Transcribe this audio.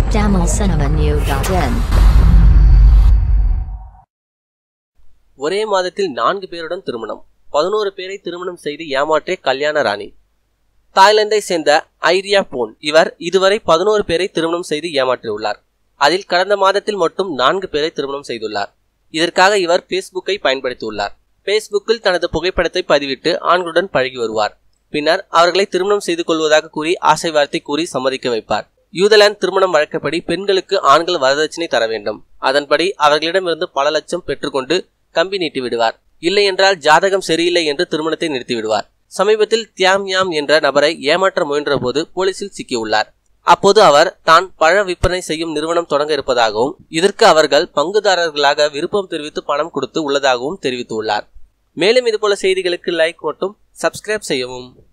tamilcinemanew.in ஒரே மாதத்தில் நான்கு பேருடன் திருமணம் பதினோரு பேரை திருமணம் செய்து ஏமாற்றிய கல்யாண ராணி தாய்லாந்தை சேர்ந்த ஐரியா போன் இவர் இதுவரை பதினோரு பேரை திருமணம் செய்து ஏமாற்றியுள்ளார் அதில் கடந்த மாதத்தில் மட்டும் நான்கு பேரை திருமணம் செய்துள்ளார் இதற்காக இவர் பேஸ்புக்கை பயன்படுத்தியுள்ளார் பேஸ்புக்கில் தனது புகைப்படத்தை பதிவிட்டு ஆண்களுடன் பழகி வருவார் பின்னர் அவர்களை திருமணம் செய்து கொள்வதாக கூறி ஆசை வார்த்தை கூறி சம்மதிக்க வைப்பார் யூதலாந்து திருமணம் வழக்கப்படி பெண்களுக்கு ஆண்கள் வரதட்சணை தர வேண்டும் அதன்படி அவர்களிடமிருந்து பல லட்சம் பெற்றுக்கொண்டு கம்பி நீட்டி விடுவார் இல்லை என்றால் ஜாதகம் சரியில்லை என்று திருமணத்தை நிறுத்தி விடுவார் சமீபத்தில் தியாம் யாம் என்ற நபரை ஏமாற்ற முயன்றபோது போலீசில் சிக்கியுள்ளார் அப்போது அவர் தான் பழ விற்பனை செய்யும் நிறுவனம் தொடங்க இருப்பதாகவும் இதற்கு அவர்கள் பங்குதாரர்களாக விருப்பம் தெரிவித்து பணம் கொடுத்து உள்ளதாகவும் தெரிவித்துள்ளார் மேலும் இதுபோல செய்திகளுக்கு லைக் மற்றும் சப்ஸ்கிரைப் செய்யவும்